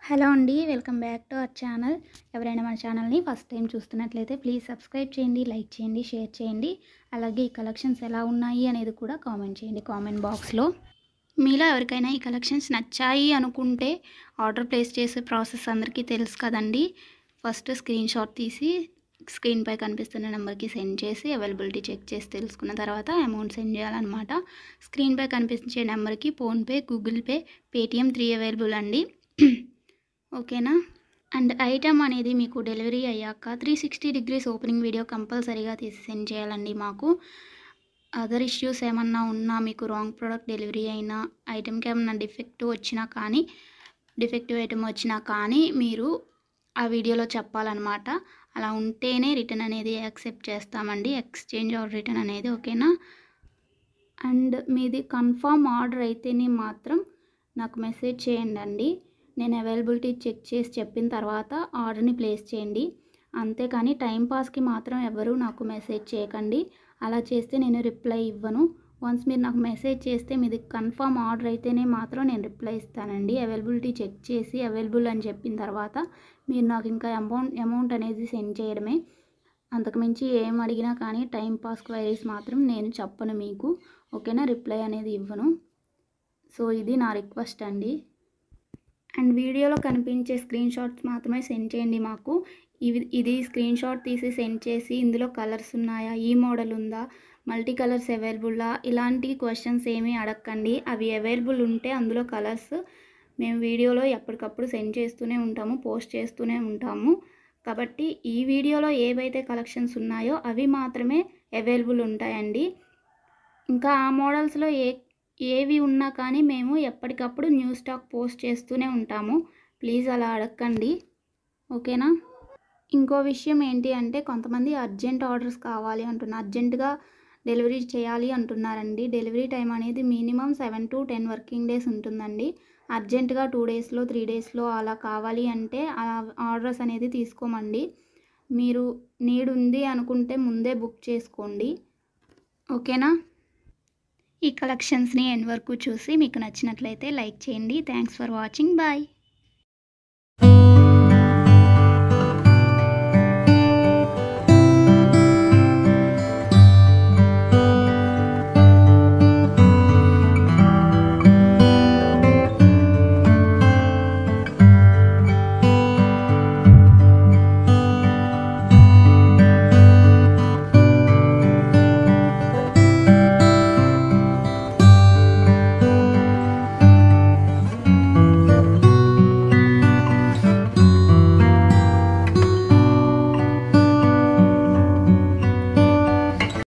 hello అండి welcome back to our channel ఎవరైనా మన ఛానల్ని ఫస్ట్ టైం చూస్తున్నట్లయితే ప్లీజ్ సబ్స్క్రైబ్ చేయండి లైక్ చేయండి షేర్ చేయండి అలాగే ఈ కలెక్షన్స్ ఎలా ఉన్నాయి అనేది కూడా కామెంట్ చేయండి కామెంట్ బాక్స్లో మీలో ఎవరికైనా ఈ కలెక్షన్స్ నచ్చాయి అనుకుంటే ఆర్డర్ ప్లేస్ చేసే ప్రాసెస్ అందరికీ తెలుసు కదండి ఫస్ట్ స్క్రీన్ షాట్ తీసి స్క్రీన్పై కనిపిస్తున్న నెంబర్కి సెండ్ చేసి అవైలబిలిటీ చెక్ చేసి తెలుసుకున్న తర్వాత అమౌంట్ సెండ్ చేయాలన్నమాట స్క్రీన్పై కనిపించే నెంబర్కి PhonePe Google Pay Paytm three available అండి ఓకేనా అండ్ ఐటమ్ అనేది మీకు డెలివరీ అయ్యాక three sixty degrees opening video కంపల్సరీగా తీసి సెండ్ చేయాలండి మాకు అదర్ ఇష్యూస్ ఏమన్నా ఉన్నా మీకు రాంగ్ ప్రోడక్ట్ డెలివరీ అయినా ఐటెంకి ఏమన్నా డిఫెక్ట్ వచ్చినా కానీ డిఫెక్టివ్ ఐటమ్ వచ్చినా కానీ మీరు ఆ వీడియోలో చెప్పాలన్నమాట అలా ఉంటేనే రిటర్న్ అనేది యాక్సెప్ట్ చేస్తామండి ఎక్స్చేంజ్ ఆర్ రిటర్న్ అనేది ఓకేనా అండ్ మీది కన్ఫామ్ ఆర్డర్ అయితేనే మాత్రం నాకు మెసేజ్ చేయండి అండి నేను అవైలబిలిటీ చెక్ చేసి చెప్పిన తర్వాత ఆర్డర్ని ప్లేస్ చేయండి అంతేకాని టైంపాస్కి మాత్రం ఎవరు నాకు మెసేజ్ చేయకండి అలా చేస్తే నేను రిప్లై ఇవ్వను వన్స్ మీరు నాకు మెసేజ్ చేస్తే మీది కన్ఫామ్ ఆర్డర్ అయితేనే మాత్రం నేను రిప్లై ఇస్తానండి అవైలబిలిటీ చెక్ చేసి అవైలబుల్ అని చెప్పిన తర్వాత మీరు నాకు ఇంకా అమౌంట్ అమౌంట్ అనేది సెండ్ చేయడమే అంతకుమించి ఏం అడిగినా కానీ టైం పాస్ క్వైరీస్ మాత్రం నేను చెప్పను మీకు ఓకేనా రిప్లై అనేది ఇవ్వను సో ఇది నా రిక్వెస్ట్ అండి అండ్ వీడియోలో కనిపించే స్క్రీన్ షాట్స్ మాత్రమే సెండ్ చేయండి మాకు ఇవి ఇది స్క్రీన్ షాట్ తీసి సెండ్ చేసి ఇందులో కలర్స్ ఉన్నాయా ఈ మోడల్ ఉందా మల్టీ కలర్స్ అవైలబుల్లా ఇలాంటి క్వశ్చన్స్ ఏమీ అడగకండి అవి అవైలబుల్ ఉంటే అందులో కలర్స్ మేము వీడియోలో ఎప్పటికప్పుడు సెండ్ చేస్తూనే ఉంటాము పోస్ట్ చేస్తూనే ఉంటాము కాబట్టి ఈ వీడియోలో ఏవైతే కలెక్షన్స్ ఉన్నాయో అవి మాత్రమే అవైలబుల్ ఉంటాయండి ఇంకా ఆ మోడల్స్లో ఏ ఏవి ఉన్నా కానీ మేము ఎప్పటికప్పుడు న్యూ స్టాక్ పోస్ట్ చేస్తూనే ఉంటాము ప్లీజ్ అలా అడగండి ఓకేనా ఇంకో విషయం ఏంటి అంటే కొంతమంది అర్జెంట్ ఆర్డర్స్ కావాలి అంటున్నారు అర్జెంటుగా డెలివరీ చేయాలి అంటున్నారండి డెలివరీ టైం అనేది minimum seven to ten working days ఉంటుందండి అర్జెంటుగా టూ డేస్లో త్రీ డేస్లో అలా కావాలి అంటే ఆ ఆర్డర్స్ అనేది తీసుకోమండి మీరు నీడ్ ఉంది అనుకుంటే ముందే బుక్ చేసుకోండి ఓకేనా ఈ కలెక్షన్స్ని ఎండ్ వరకు చూసి మీకు నచ్చినట్లయితే లైక్ చేయండి థ్యాంక్స్ ఫర్ వాచింగ్ బాయ్